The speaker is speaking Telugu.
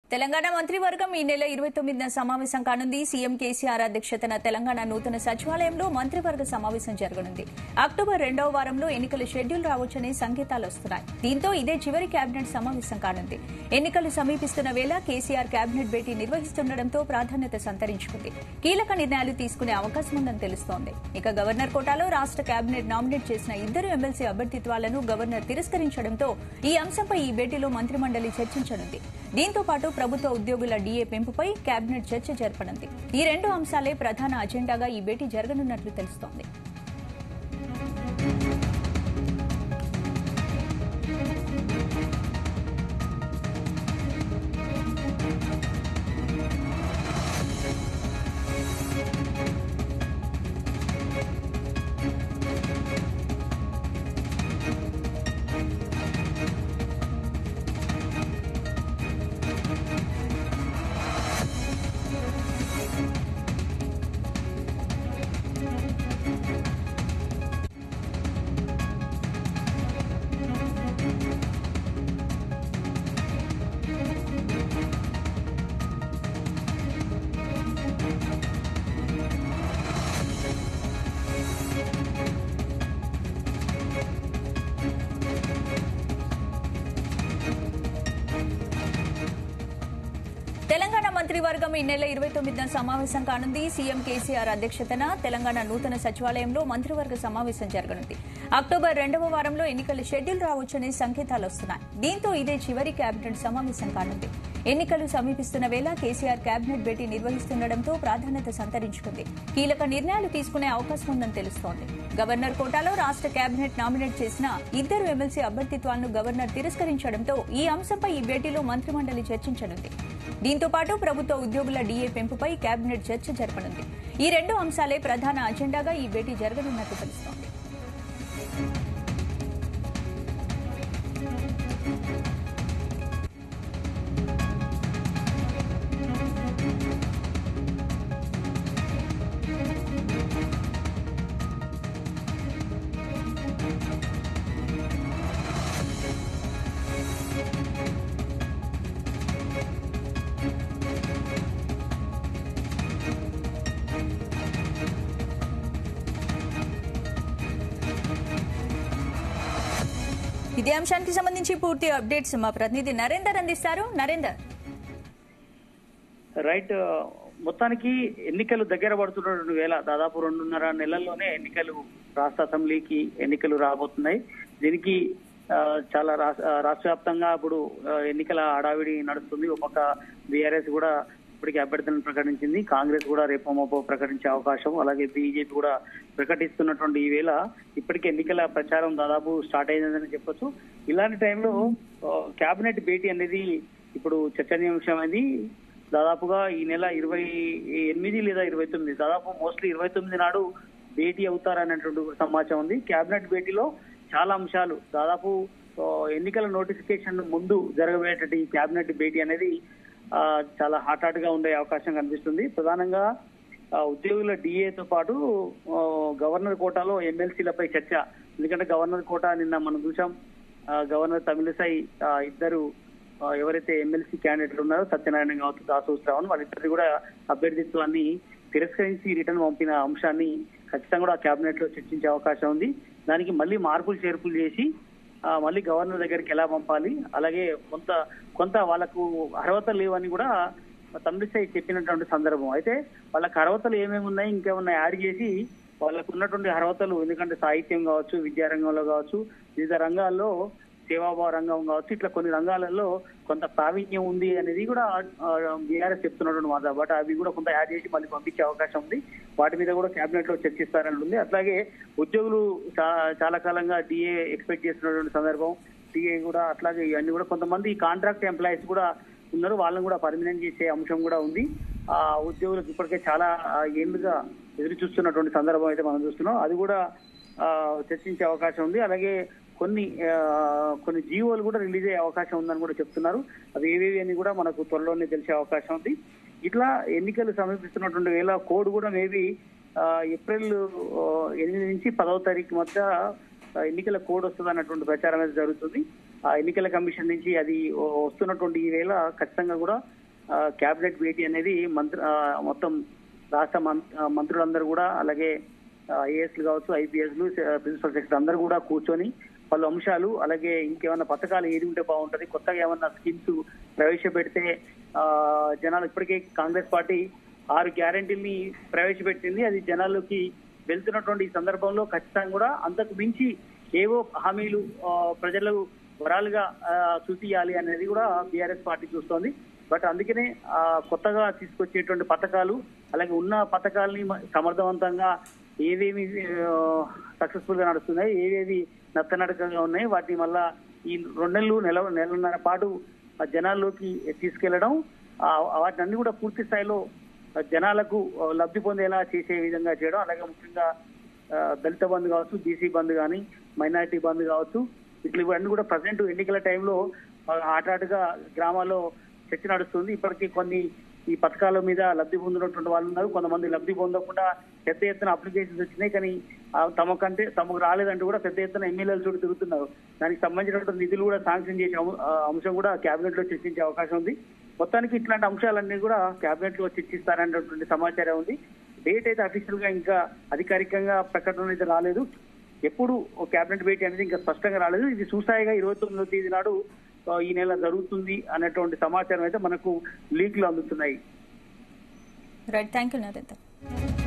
తెలంగాణ మంత్రివర్గం ఈ నెల ఇరవై తొమ్మిదిన సమావేశం కానుంది సీఎం కేసీఆర్ అధ్యక్షతన తెలంగాణ నూతన సచివాలయంలో మంత్రివర్గ సమావేశం జరగనుంది అక్టోబర్ రెండవ వారంలో ఎన్నికల షెడ్యూల్ రావచ్చనే సంకేతాలు వస్తున్నాయి దీంతో ఇదే చివరి కేబినెట్ సమావేశం కానుంది ఎన్నికలు సమీపిస్తున్న వేళ కేసీఆర్ కేబినెట్ భేటీ నిర్వహిస్తుండటంతో ప్రాధాన్యత సంతరించుకుంది కీలక నిర్ణయాలు తీసుకునే అవకాశం ఉందని తెలుస్తోంది ఇక గవర్నర్ కోటాలో రాష్ట్ర కేబినెట్ నామినేట్ చేసిన ఇద్దరు ఎమ్మెల్సీ అభ్యర్థిత్వాలను గవర్నర్ తిరస్కరించడంతో ఈ అంశంపై ఈ భేటీలో మంత్రిమండలి చర్చించనుంది దీంతో పాటు ప్రభుత్వ ఉద్యోగుల డీఏ పెంపుపై కేబినెట్ చర్చ జరపనుంది ఈ రెండు అంశాలే ప్రధాన అజెండాగా ఈ భేటీ జరగనున్నట్లు తెలుస్తోంది తెలంగాణ మంత్రివర్గం ఈ నెల ఇరవై తొమ్మిదిన సమావేశం కానుంది సీఎం కేసీఆర్ అధ్యక్షతన తెలంగాణ నూతన సచివాలయంలో మంత్రివర్గ సమావేశం జరగనుంది అక్టోబర్ రెండవ వారంలో ఎన్నికల షెడ్యూల్ రావచ్చనే సంకేతాలు వస్తున్నాయి దీంతో ఇదే చివరి కేబినెట్ సమావేశం కానుంది ఎన్నికలు సమీపిస్తున్న వేళ కేసీఆర్ కేబినెట్ భేటీ నిర్వహిస్తుండటంతో ప్రాధాన్యత సంతరించుకుంది కీలక నిర్ణయాలు తీసుకునే అవకాశం ఉందని తెలుస్తోంది గవర్నర్ కోటాలో రాష్ట్ర కేబినెట్ నామినేట్ చేసిన ఇద్దరు ఎమ్మెల్సీ అభ్యర్థిత్వాలను గవర్నర్ తిరస్కరించడంతో ఈ అంశంపై ఈ భేటీలో మంత్రిమండలి చర్చించనుంది దీంతో పాటు ప్రభుత్వ ఉద్యోగుల డీఏ పెంపుపై కేబినెట్ చర్చ జరపనుంది ఈ రెండు అంశాలే ప్రధాన అజెండాగా ఈ భేటీ జరగనున్నట్టు తెలుస్తోంది ఇదే అంశానికి సంబంధించి పూర్తి అప్డేట్స్ మా ప్రతినిధి నరేందర్ అందిస్తారు నరేందర్ రైట్ మొత్తానికి ఎన్నికలు దగ్గర పడుతున్న వేళ దాదాపు రెండున్నర నెలల్లోనే ఎన్నికలు రాష్ట్ర అసెంబ్లీకి ఎన్నికలు రాబోతున్నాయి దీనికి ఆ, చాలా రాష్ట్ర ఆ, రాష్ట్ర వ్యాప్తంగా ఇప్పుడు ఆ, ఎన్నికల హడావిడి నడుస్తుంది ఒక పక్క బీఆర్ఎస్ కూడా ఇప్పటికే అభ్యర్థులను ప్రకటించింది కాంగ్రెస్ కూడా రేపు మాపో ప్రకటించే అవకాశం అలాగే బీజేపీ కూడా ప్రకటిస్తున్నటువంటి ఈ వేళ ఇప్పటికే ఎన్నికల ప్రచారం దాదాపు స్టార్ట్ అయిందని చెప్పొచ్చు ఇలాంటి టైంలో ఆ, కేబినెట్ భేటీ అనేది ఇప్పుడు చర్చనీయాంశమైంది దాదాపుగా ఈ నెల ఇరవై ఎనిమిది లేదా ఇరవై తొమ్మిది దాదాపు మోస్ట్లీ ఇరవై తొమ్మిది నాడు భేటీ అవుతారనేటువంటి సమాచారం ఉంది కేబినెట్ భేటీలో చాలా అంశాలు దాదాపు ఆ, ఎన్నికల నోటిఫికేషన్ ముందు జరగబోయేటువంటి ఈ కేబినెట్ భేటీ అనేది ఆ, చాలా హాట్ హాట్ గా ఉండే అవకాశం కనిపిస్తుంది ప్రధానంగా ఆ, ఉద్యోగుల డిఏతో పాటు ఆ, గవర్నర్ కోటాలో ఎమ్మెల్సీలపై చర్చ ఎందుకంటే గవర్నర్ కోటా నిన్న మనం చూసాం ఆ, గవర్నర్ తమిళసై ఆ, ఇద్దరు ఆ, ఎవరైతే ఎమ్మెల్సీ క్యాండిడేట్లు ఉన్నారో సత్యనారాయణ కావచ్చు దాసు శ్రావణ్ వాళ్ళిద్దరు కూడా అభ్యర్థిత్వాన్ని తిరస్కరించి రిటర్న్ పంపిన అంశాన్ని ఖచ్చితంగా కూడా కేబినెట్ లో చర్చించే అవకాశం ఉంది దానికి మళ్ళీ మార్పులు చేర్పులు చేసి ఆ, మళ్ళీ గవర్నర్ దగ్గరికి ఎలా పంపాలి అలాగే కొంత కొంత వాళ్ళకు అర్హత లేవని కూడా తమిళిసై చెప్పినటువంటి సందర్భం అయితే వాళ్ళకి అర్హతలు ఏమేమి ఉన్నాయి ఇంకేమన్నా యాడ్ చేసి వాళ్ళకు ఉన్నటువంటి అర్హతలు ఎందుకంటే సాహిత్యం కావచ్చు విద్యారంగంలో కావచ్చు వివిధ రంగాల్లో సేవాభావ రంగం కావచ్చు ఇట్లా కొన్ని రంగాలలో కొంత ప్రావీణ్యం ఉంది అనేది కూడా బీఆర్ఎస్ చెప్తున్నటువంటి మాట బట్ అవి కూడా కొంత యాడ్ చేసి మళ్ళీ పంపించే అవకాశం ఉంది వాటి మీద కూడా కేబినెట్ లో చర్చిస్తారని ఉంది అట్లాగే ఉద్యోగులు చా- చాలా కాలంగా డిఏ ఎక్స్పెక్ట్ చేస్తున్నటువంటి సందర్భం డిఏ కూడా అట్లాగే ఇవన్నీ కూడా కొంతమంది కాంట్రాక్ట్ ఎంప్లాయీస్ కూడా ఉన్నారు వాళ్ళని కూడా పర్మనెంట్ చేసే అంశం కూడా ఉంది ఆ ఉద్యోగులకు ఇప్పటికే చాలా ఆ, ఏళ్లుగా ఎదురు చూస్తున్నటువంటి సందర్భం అయితే మనం చూస్తున్నాం అది కూడా ఆ, చర్చించే అవకాశం ఉంది అలాగే కొన్ని ఆ, కొన్ని జీవోలు కూడా రిలీజ్ అయ్యే అవకాశం ఉందని కూడా చెప్తున్నారు అవి ఏవేవి అని కూడా మనకు త్వరలోనే తెలిసే అవకాశం ఉంది ఇట్లా ఎన్నికలు సమీపిస్తున్నటువంటి వేళ కోడ్ కూడా మేబీ ఏప్రిల్ ఆ, ఎనిమిది నుంచి పదవ తారీఖు మధ్య ఆ, ఎన్నికల కోడ్ వస్తుంది అన్నటువంటి ప్రచారం అయితే జరుగుతుంది ఆ ఎన్నికల కమిషన్ నుంచి అది వస్తున్నటువంటి ఈ వేళ ఖచ్చితంగా కూడా కేబినెట్ భేటీ అనేది మంత్రి ఆ, మొత్తం రాష్ట్ర మం- ఆ, మంత్రులందరూ కూడా అలాగే ఐఏఎస్లు కావచ్చు ఐపీఎస్లు ప్రిన్సిపల్ సెక్రటరీ అందరూ కూడా కూర్చొని పలు అంశాలు అలాగే ఇంకేమైనా పథకాలు ఏది ఉంటే బాగుంటది కొత్తగా ఏమన్నా స్కీమ్స్ ప్రవేశపెడితే ఆ, జనాలు ఇప్పటికే కాంగ్రెస్ పార్టీ ఆరు గ్యారంటీల్ని ప్రవేశపెట్టింది అది జనాల్లోకి వెళ్తున్నటువంటి ఈ సందర్భంలో ఖచ్చితంగా కూడా అంతకు మించి ఏవో హామీలు ఆ, ప్రజలు వరాలుగా ఆ, చూపియాలి అనేది కూడా బీఆర్ఎస్ పార్టీ చూస్తోంది బట్ అందుకనే ఆ, కొత్తగా తీసుకొచ్చేటువంటి పథకాలు అలాగే ఉన్న పథకాలని మ- సమర్థవంతంగా ఏవేవి సక్సెస్ఫుల్ గా నడుస్తున్నాయి ఏవేవి నత్తనడకగా ఉన్నాయి వాటిని మళ్ళా ఈ రెండు నెలలు నెల నెలన్నర పాటు ఆ జనాల్లోకి తీసుకెళ్లడం ఆ, వాటిని అన్ని కూడా పూర్తి స్థాయిలో జనాలకు ఆ, లబ్ధి పొందేలా చేసే విధంగా చేయడం అలాగే ముఖ్యంగా ఆ, దళిత బంధు కావచ్చు బీసీ బంధు కానీ మైనారిటీ బంధు కావచ్చు ఇట్లా ఇవన్నీ కూడా ప్రజెంట్ ఎన్నికల టైంలో ఆ, ఆటాటుగా గ్రామాల్లో చర్చ నడుస్తుంది ఇప్పటికీ కొన్ని ఈ పథకాల మీద లబ్ధి పొందినటువంటి వాళ్ళు ఉన్నారు కొంతమంది లబ్ధి పొందకుండా పెద్ద ఎత్తున అప్లికేషన్స్ వచ్చినాయి కానీ ఆ, తమకంటే తమకు రాలేదంటూ కూడా పెద్ద ఎత్తున ఎమ్మెల్యేలు చూడు తిరుగుతున్నారు దానికి సంబంధించినటువంటి నిధులు కూడా శాంక్షన్ చేసే అము- ఆ, అంశం కూడా కేబినెట్ లో చర్చించే అవకాశం ఉంది మొత్తానికి ఇట్లాంటి అంశాలన్నీ కూడా కేబినెట్ లో చర్చిస్తారనేటువంటి సమాచారం ఉంది డేట్ అయితే అఫీషియల్ గా ఇంకా అధికారికంగా ప్రకటన అయితే రాలేదు ఎప్పుడు కేబినెట్ భేటీ అనేది ఇంకా స్పష్టంగా రాలేదు ఇది చూసాయిగా ఇరవై తొమ్మిదో తేదీ నాడు ఆ, ఈ నెల జరుగుతుంది అనేటువంటి సమాచారం అయితే మనకు లీక్లు అందుతున్నాయి రైట్ థ్యాంక్ యూ నరేందర్